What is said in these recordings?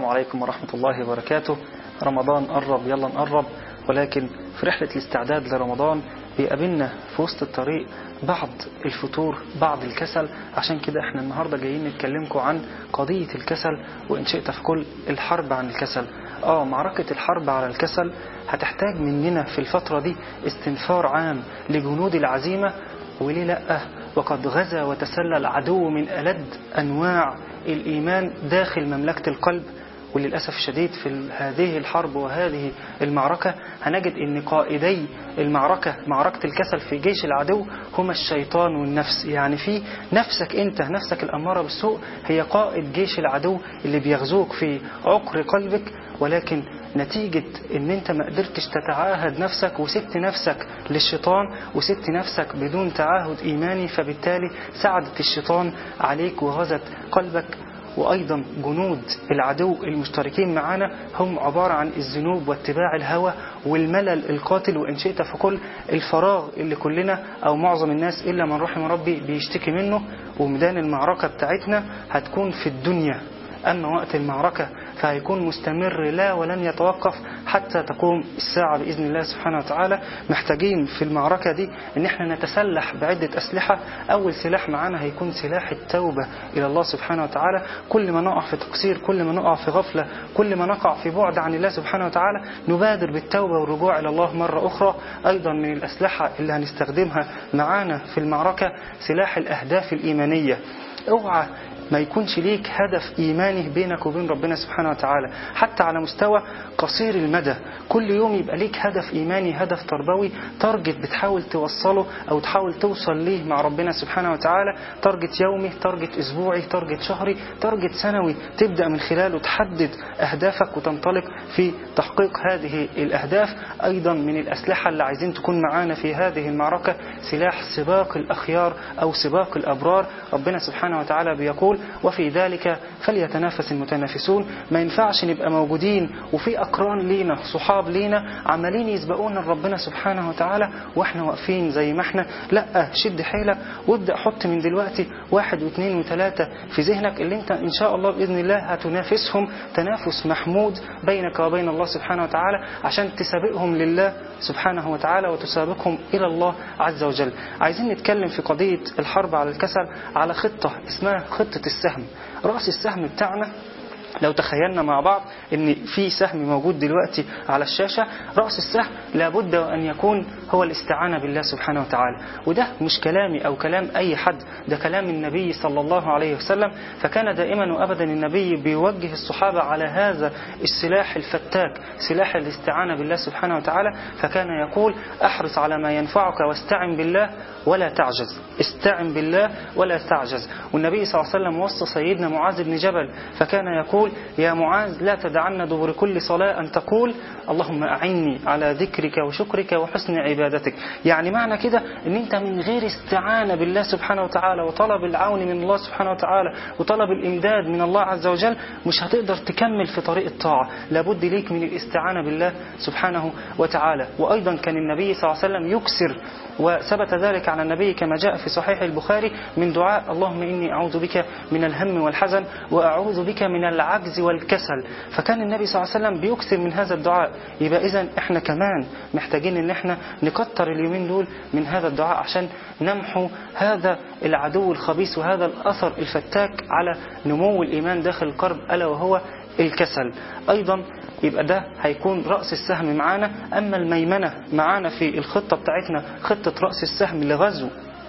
السلام عليكم ورحمة الله وبركاته رمضان قرب يلا نقرب ولكن في رحلة الاستعداد لرمضان بيقابلنا في وسط الطريق بعض الفتور بعض الكسل عشان كده احنا النهاردة جايين نتكلمكم عن قضية الكسل وإن شئت في كل الحرب عن الكسل اه معركة الحرب على الكسل هتحتاج مننا في الفترة دي استنفار عام لجنود العزيمة وليه لأ وقد غزا وتسلل العدو من ألد أنواع الإيمان داخل مملكة القلب وللأسف الشديد في هذه الحرب وهذه المعركة هنجد أن قائدي المعركة معركة الكسل في جيش العدو هما الشيطان والنفس يعني في نفسك أنت نفسك الأمارة بالسوء هي قائد جيش العدو اللي بيغزوك في عقر قلبك ولكن نتيجة ان انت ما قدرتش تتعاهد نفسك وسبت نفسك للشيطان وسبت نفسك بدون تعاهد ايماني فبالتالي ساعدت الشيطان عليك وغزت قلبك وأيضا جنود العدو المشتركين معنا هم عبارة عن الذنوب واتباع الهوى والملل القاتل وإن شئت فكل الفراغ اللي كلنا أو معظم الناس إلا من رحم ربي بيشتكي منه وميدان المعركة بتاعتنا هتكون في الدنيا أما وقت المعركة فهيكون مستمر لا ولن يتوقف حتى تقوم الساعة بإذن الله سبحانه وتعالى محتاجين في المعركة دي ان احنا نتسلح بعدة أسلحة أول سلاح معانا هيكون سلاح التوبة إلى الله سبحانه وتعالى كل ما نقع في تقصير كل ما نقع في غفلة كل ما نقع في بعد عن الله سبحانه وتعالى نبادر بالتوبة والرجوع إلى الله مرة أخرى أيضا من الأسلحة اللي هنستخدمها معانا في المعركة سلاح الأهداف الإيمانية اوعى ما يكونش ليك هدف إيماني بينك وبين ربنا سبحانه وتعالى حتى على مستوى قصير المدى كل يوم يبقى ليك هدف إيماني هدف تربوي تارجت بتحاول توصله أو تحاول توصل ليه مع ربنا سبحانه وتعالى تارجت يومي تارجت أسبوعي تارجت شهري تارجت سنوي تبدأ من خلاله تحدد أهدافك وتنطلق في تحقيق هذه الأهداف أيضا من الأسلحة اللي عايزين تكون معانا في هذه المعركة سلاح سباق الأخيار أو سباق الأبرار ربنا سبحانه وتعالى بيقول وفي ذلك فليتنافس المتنافسون ما ينفعش نبقى موجودين وفي أقران لينا صحاب لينا عمالين يسبقونا لربنا سبحانه وتعالى واحنا واقفين زي ما احنا لا شد حيلك وابدأ حط من دلوقتي واحد واثنين وثلاثة في ذهنك اللي انت ان شاء الله بإذن الله هتنافسهم تنافس محمود بينك وبين الله سبحانه وتعالى عشان تسابقهم لله سبحانه وتعالى وتسابقهم إلى الله عز وجل عايزين نتكلم في قضية الحرب على الكسل على خطة اسمها خطة السهم رأس السهم بتاعنا لو تخيلنا مع بعض ان في سهم موجود دلوقتي على الشاشة رأس السهم لابد أن يكون هو الاستعانة بالله سبحانه وتعالى وده مش كلامي أو كلام أي حد ده كلام النبي صلى الله عليه وسلم فكان دائما وأبدا النبي بيوجه الصحابة على هذا السلاح الفتاك سلاح الاستعانة بالله سبحانه وتعالى فكان يقول أحرص على ما ينفعك واستعن بالله ولا تعجز استعن بالله ولا تعجز والنبي صلى الله عليه وسلم وصى سيدنا معاذ بن جبل فكان يقول يا معاذ لا تدعن دبر كل صلاة أن تقول اللهم أعني على ذكرك وشكرك وحسن عبادتك يعني معنى كده أن أنت من غير استعانة بالله سبحانه وتعالى وطلب العون من الله سبحانه وتعالى وطلب الإمداد من الله عز وجل مش هتقدر تكمل في طريق الطاعة لابد ليك من الاستعانة بالله سبحانه وتعالى وأيضا كان النبي صلى الله عليه وسلم يكسر وثبت ذلك عن النبي كما جاء في صحيح البخاري من دعاء اللهم إني أعوذ بك من الهم والحزن وأعوذ بك من العجز والكسل فكان النبي صلى الله عليه وسلم بيكثر من هذا الدعاء يبقى إذا إحنا كمان محتاجين إن إحنا نكتر اليومين دول من هذا الدعاء عشان نمحو هذا العدو الخبيث وهذا الأثر الفتاك على نمو الإيمان داخل القلب ألا وهو الكسل أيضا يبقى ده هيكون رأس السهم معانا أما الميمنة معانا في الخطة بتاعتنا خطة رأس السهم لغزو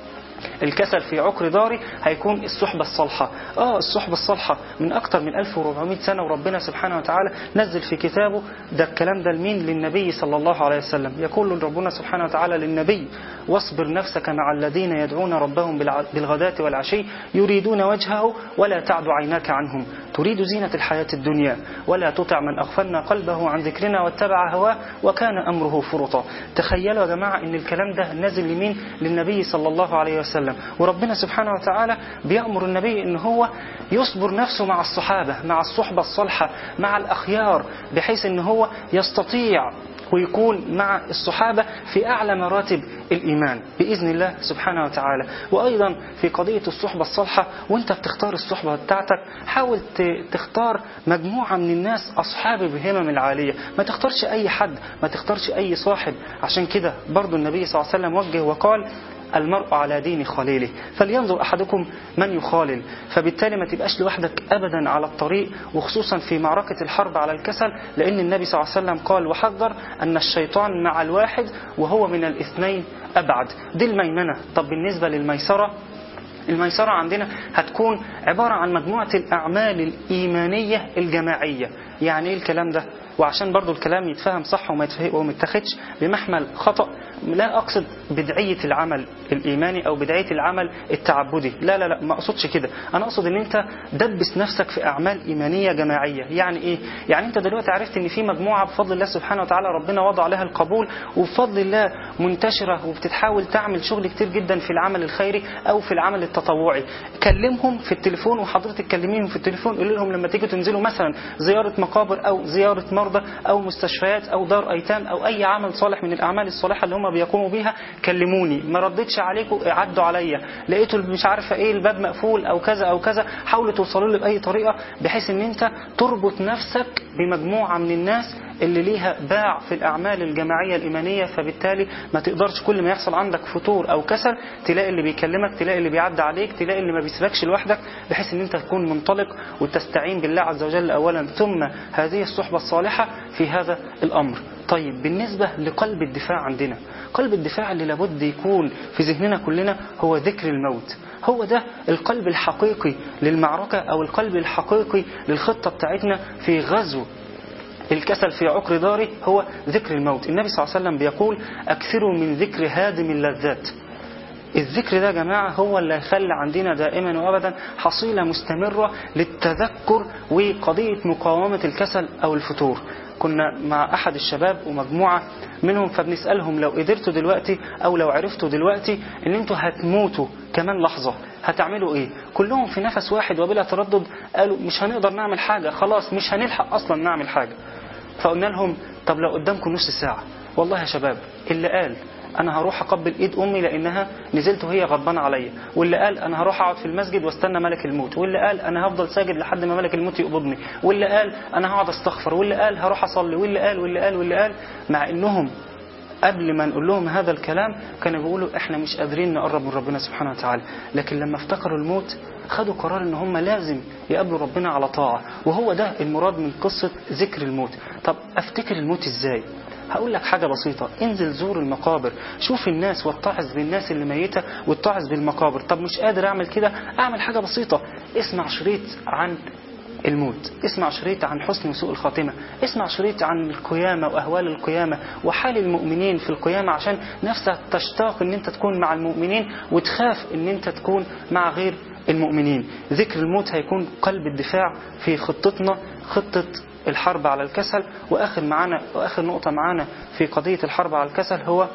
الكسل في عقر داري هيكون الصحبة الصالحة اه الصحبة الصالحة من اكتر من 1400 سنة وربنا سبحانه وتعالى نزل في كتابه ده الكلام ده لمين للنبي صلى الله عليه وسلم يقول ربنا سبحانه وتعالى للنبي واصبر نفسك مع الذين يدعون ربهم بالغداة والعشي يريدون وجهه ولا تعد عيناك عنهم تريد زينة الحياة الدنيا ولا تطع من أغفلنا قلبه عن ذكرنا واتبع هواه وكان أمره فرطا تخيلوا يا جماعة ان الكلام ده نزل لمين للنبي صلى الله عليه وسلم وربنا سبحانه وتعالى بيأمر النبي ان هو يصبر نفسه مع الصحابة مع الصحبة الصالحة مع الأخيار بحيث ان هو يستطيع ويكون مع الصحابة في أعلى مراتب الإيمان بإذن الله سبحانه وتعالى وأيضا في قضية الصحبة الصالحة وانت بتختار الصحبة بتاعتك حاول تختار مجموعة من الناس أصحاب الهمم العالية ما تختارش أي حد ما تختارش أي صاحب عشان كده برضو النبي صلى الله عليه وسلم وجه وقال المرء على دين خليله فلينظر أحدكم من يخالل فبالتالي ما تبقاش لوحدك أبدا على الطريق وخصوصا في معركة الحرب على الكسل لأن النبي صلى الله عليه وسلم قال وحذر أن الشيطان مع الواحد وهو من الاثنين أبعد دي الميمنة طب بالنسبة للميسرة الميسرة عندنا هتكون عبارة عن مجموعة الأعمال الإيمانية الجماعية يعني إيه الكلام ده وعشان برضو الكلام يتفهم صح وما يتخدش بمحمل خطأ لا أقصد بدعية العمل الإيماني أو بدعية العمل التعبدي لا لا لا ما أقصدش كده أنا أقصد أن أنت دبس نفسك في أعمال إيمانية جماعية يعني إيه؟ يعني أنت دلوقتي عرفت أن في مجموعة بفضل الله سبحانه وتعالى ربنا وضع لها القبول وبفضل الله منتشرة وبتتحاول تعمل شغل كتير جدا في العمل الخيري أو في العمل التطوعي كلمهم في التليفون وحضرتك كلميهم في التليفون قول لهم لما تيجوا تنزلوا مثلا زيارة مقابر أو زيارة مرضى أو مستشفيات أو دار أيتام أو أي عمل صالح من الأعمال الصالحة اللي هم بيقوموا بيها كلموني ما ردتش عليكم عدوا عليا لقيتوا مش عارفه ايه الباب مقفول او كذا او كذا حاولوا توصلوا لي باي طريقه بحيث ان انت تربط نفسك بمجموعه من الناس اللي ليها باع في الأعمال الجماعية الإيمانية فبالتالي ما تقدرش كل ما يحصل عندك فتور أو كسل تلاقي اللي بيكلمك تلاقي اللي بيعدي عليك تلاقي اللي ما بيسيبكش لوحدك بحيث ان انت تكون منطلق وتستعين بالله عز وجل أولا ثم هذه الصحبة الصالحة في هذا الأمر طيب بالنسبة لقلب الدفاع عندنا قلب الدفاع اللي لابد يكون في ذهننا كلنا هو ذكر الموت هو ده القلب الحقيقي للمعركة أو القلب الحقيقي للخطة بتاعتنا في غزو الكسل في عقر داري هو ذكر الموت النبي صلى الله عليه وسلم بيقول أكثروا من ذكر هادم اللذات الذكر ده يا جماعة هو اللي هيخلي عندنا دائما وأبدا حصيلة مستمرة للتذكر وقضية مقاومة الكسل أو الفتور كنا مع أحد الشباب ومجموعة منهم فبنسألهم لو قدرتوا دلوقتي أو لو عرفتوا دلوقتي إن أنتوا هتموتوا كمان لحظة هتعملوا إيه كلهم في نفس واحد وبلا تردد قالوا مش هنقدر نعمل حاجة خلاص مش هنلحق أصلا نعمل حاجة فقلنا لهم طب لو قدامكم نص ساعة والله يا شباب اللي قال انا هروح اقبل ايد امي لانها نزلت وهي غضبانه عليا واللي قال انا هروح اقعد في المسجد واستنى ملك الموت واللي قال انا هفضل ساجد لحد ما ملك الموت يقبضني واللي قال انا هقعد استغفر واللي قال هروح اصلي واللي قال واللي قال واللي قال مع انهم قبل ما نقول لهم هذا الكلام كانوا بيقولوا احنا مش قادرين نقرب من ربنا سبحانه وتعالى لكن لما افتكروا الموت خدوا قرار ان هم لازم يقابلوا ربنا على طاعة وهو ده المراد من قصة ذكر الموت طب افتكر الموت ازاي هقول لك حاجة بسيطة انزل زور المقابر شوف الناس واتعظ بالناس اللي ميتة واتعظ بالمقابر طب مش قادر اعمل كده اعمل حاجة بسيطة اسمع شريط عن الموت اسمع شريط عن حسن وسوء الخاتمة اسمع شريط عن القيامة وأهوال القيامة وحال المؤمنين في القيامة عشان نفسك تشتاق ان انت تكون مع المؤمنين وتخاف ان انت تكون مع غير المؤمنين ذكر الموت هيكون قلب الدفاع في خطتنا خطة الحرب على الكسل وآخر معانا وآخر نقطة معانا في قضية الحرب على الكسل هو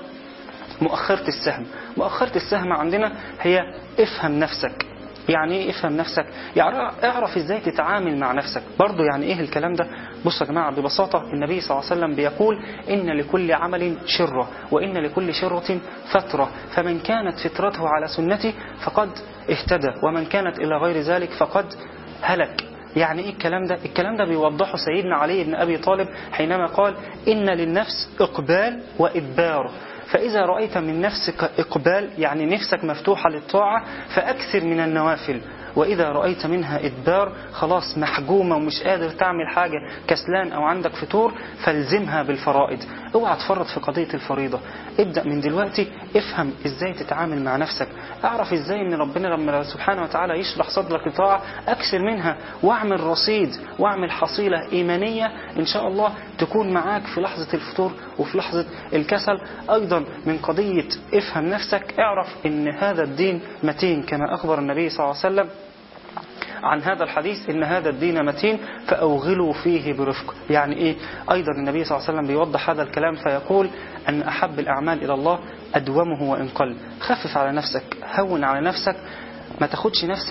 مؤخرة السهم مؤخرة السهم عندنا هي افهم نفسك يعني ايه افهم نفسك يعني اعرف ازاي تتعامل مع نفسك برضو يعني ايه الكلام ده بصوا يا جماعة ببساطة النبي صلى الله عليه وسلم بيقول ان لكل عمل شرة وان لكل شرة فترة فمن كانت فترته على سنتي فقد اهتدى ومن كانت الى غير ذلك فقد هلك يعني ايه الكلام ده الكلام ده بيوضحه سيدنا علي بن ابي طالب حينما قال ان للنفس اقبال وادبار فإذا رأيت من نفسك إقبال يعني نفسك مفتوحة للطاعة فأكثر من النوافل وإذا رأيت منها إدبار خلاص محجومة ومش قادر تعمل حاجة كسلان أو عندك فتور فالزمها بالفرائض اوعى تفرط في قضية الفريضة ابدأ من دلوقتي افهم ازاي تتعامل مع نفسك اعرف ازاي ان ربنا لما سبحانه وتعالى يشرح صدرك لطاعة اكثر منها واعمل رصيد واعمل حصيلة ايمانية ان شاء الله تكون معاك في لحظة الفتور وفي لحظة الكسل ايضا من قضية افهم نفسك اعرف ان هذا الدين متين كما اخبر النبي صلى الله عليه وسلم عن هذا الحديث إن هذا الدين متين فأوغلوا فيه برفق يعني إيه أيضا النبي صلى الله عليه وسلم بيوضح هذا الكلام فيقول أن أحب الأعمال إلى الله أدومه وإن قل خفف على نفسك هون على نفسك ما تاخدش نفسك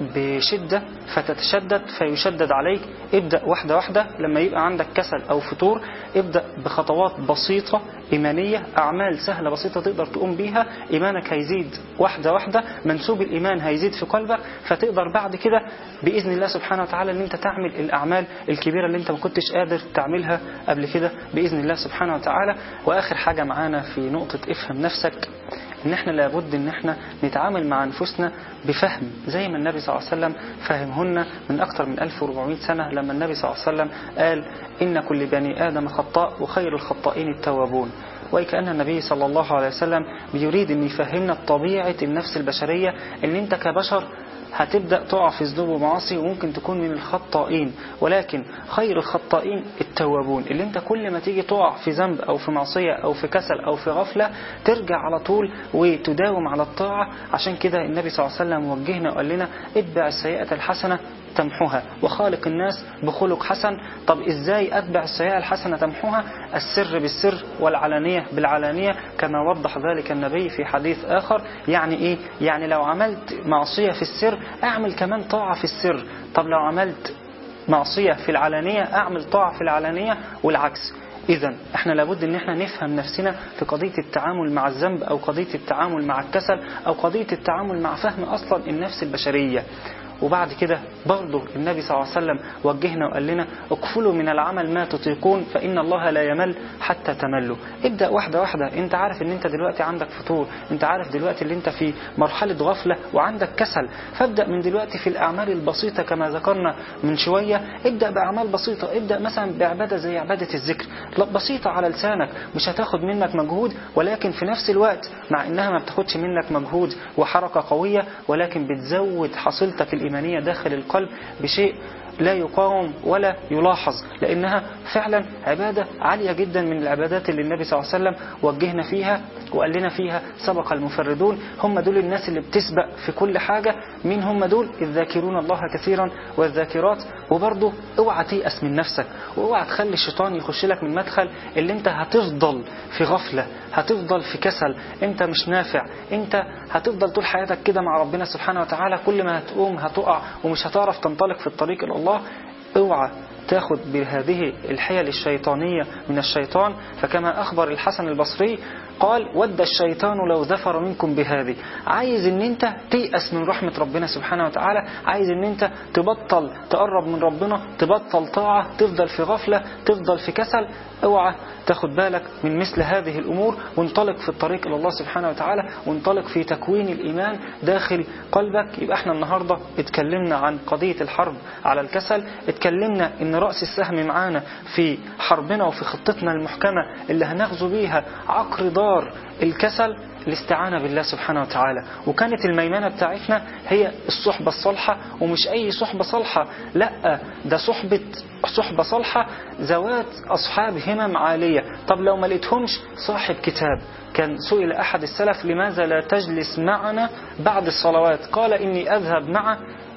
بشدة فتتشدد فيشدد عليك ابدأ واحدة واحدة لما يبقى عندك كسل أو فتور ابدأ بخطوات بسيطة إيمانية أعمال سهلة بسيطة تقدر تقوم بيها إيمانك هيزيد واحدة واحدة منسوب الإيمان هيزيد في قلبك فتقدر بعد كده بإذن الله سبحانه وتعالى أن أنت تعمل الأعمال الكبيرة اللي أنت ما كنتش قادر تعملها قبل كده بإذن الله سبحانه وتعالى وآخر حاجة معانا في نقطة افهم نفسك ان احنا لابد ان احنا نتعامل مع انفسنا بفهم زي ما النبي صلى الله عليه وسلم فهمهن من اكثر من 1400 سنة لما النبي صلى الله عليه وسلم قال ان كل بني ادم خطاء وخير الخطائين التوابون وكأن النبي صلى الله عليه وسلم بيريد ان يفهمنا طبيعة النفس البشرية ان انت كبشر هتبدأ تقع في ذنوب ومعاصي وممكن تكون من الخطائين ولكن خير الخطائين التوابون اللي انت كل ما تيجي تقع في ذنب او في معصية او في كسل او في غفلة ترجع على طول وتداوم على الطاعة عشان كده النبي صلى الله عليه وسلم وجهنا وقال لنا اتبع السيئة الحسنة تمحوها وخالق الناس بخلق حسن طب ازاي اتبع السيئة الحسنة تمحوها السر بالسر والعلانية بالعلانية كما وضح ذلك النبي في حديث اخر يعني ايه يعني لو عملت معصية في السر اعمل كمان طاعة في السر طب لو عملت معصية في العلانية اعمل طاعة في العلانية والعكس إذا احنا لابد ان احنا نفهم نفسنا في قضية التعامل مع الذنب أو قضية التعامل مع الكسل أو قضية التعامل مع فهم أصلا النفس البشرية وبعد كده برضه النبي صلى الله عليه وسلم وجهنا وقال لنا اكفلوا من العمل ما تطيقون فإن الله لا يمل حتى تملوا ابدأ واحدة واحدة انت عارف ان انت دلوقتي عندك فطور انت عارف دلوقتي اللي انت في مرحلة غفلة وعندك كسل فابدأ من دلوقتي في الأعمال البسيطة كما ذكرنا من شوية ابدأ بأعمال بسيطة ابدأ مثلا بعبادة زي عبادة الذكر بسيطة على لسانك مش هتاخد منك مجهود ولكن في نفس الوقت مع انها ما بتاخدش منك مجهود وحركة قوية ولكن بتزود حصيلتك الإيمانية داخل القلب بشيء لا يقاوم ولا يلاحظ لأنها فعلا عبادة عالية جدا من العبادات اللي النبي صلى الله عليه وسلم وجهنا فيها وقال لنا فيها سبق المفردون هم دول الناس اللي بتسبق في كل حاجة مين هم دول الذاكرون الله كثيرا والذاكرات وبرضه اوعى تيأس من نفسك واوعى تخلي الشيطان يخش لك من مدخل اللي انت هتفضل في غفلة هتفضل في كسل انت مش نافع انت هتفضل طول حياتك كده مع ربنا سبحانه وتعالى كل ما هتقوم هتقع ومش هتعرف تنطلق في الطريق الى الله اوعى تاخد بهذه الحيل الشيطانية من الشيطان فكما أخبر الحسن البصري قال ود الشيطان لو ظفر منكم بهذه عايز ان انت تيأس من رحمة ربنا سبحانه وتعالى عايز ان انت تبطل تقرب من ربنا تبطل طاعة تفضل في غفلة تفضل في كسل اوعى تاخد بالك من مثل هذه الأمور وانطلق في الطريق إلى الله سبحانه وتعالى وانطلق في تكوين الإيمان داخل قلبك يبقى احنا النهاردة اتكلمنا عن قضية الحرب على الكسل اتكلمنا ان رأس السهم معانا في حربنا وفي خطتنا المحكمة اللي هنغزو بيها عقر دار الكسل الاستعانة بالله سبحانه وتعالى وكانت الميمنة بتاعتنا هي الصحبة الصالحة ومش أي صحبة صالحة لا ده صحبة صحبة صالحة ذوات أصحاب همم عالية طب لو ما لقيتهمش صاحب كتاب كان سئل أحد السلف لماذا لا تجلس معنا بعد الصلوات قال إني أذهب مع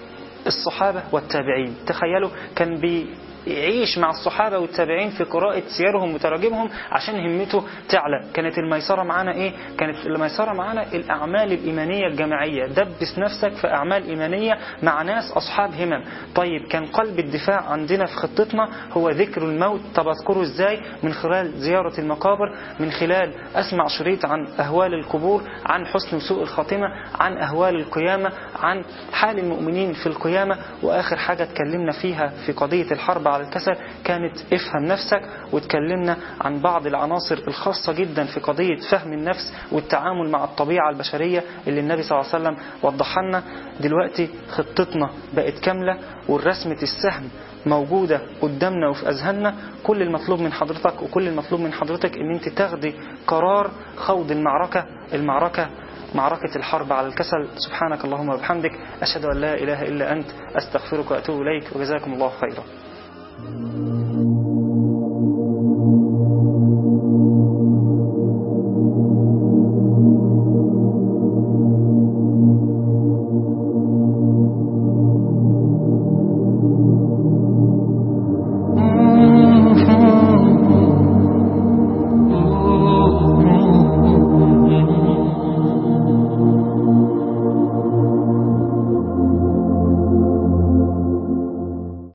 الصحابة والتابعين تخيلوا كان بي يعيش مع الصحابة والتابعين في قراءة سيرهم وتراجمهم عشان همته تعلى كانت الميسرة معانا ايه كانت الميسرة معانا الأعمال الإيمانية الجماعية دبس نفسك في أعمال إيمانية مع ناس أصحاب همم طيب كان قلب الدفاع عندنا في خطتنا هو ذكر الموت طب أذكره ازاي من خلال زيارة المقابر من خلال أسمع شريط عن أهوال القبور عن حسن وسوء الخاتمة عن أهوال القيامة عن حال المؤمنين في القيامة وآخر حاجة اتكلمنا فيها في قضية الحرب على الكسل كانت افهم نفسك واتكلمنا عن بعض العناصر الخاصة جدا في قضية فهم النفس والتعامل مع الطبيعة البشرية اللي النبي صلى الله عليه وسلم وضحها لنا دلوقتي خطتنا بقت كاملة والرسمة السهم موجودة قدامنا وفي أذهاننا كل المطلوب من حضرتك وكل المطلوب من حضرتك ان انت تاخدي قرار خوض المعركة المعركة معركة الحرب على الكسل سبحانك اللهم وبحمدك أشهد أن لا إله إلا أنت أستغفرك وأتوب إليك وجزاكم الله خيرا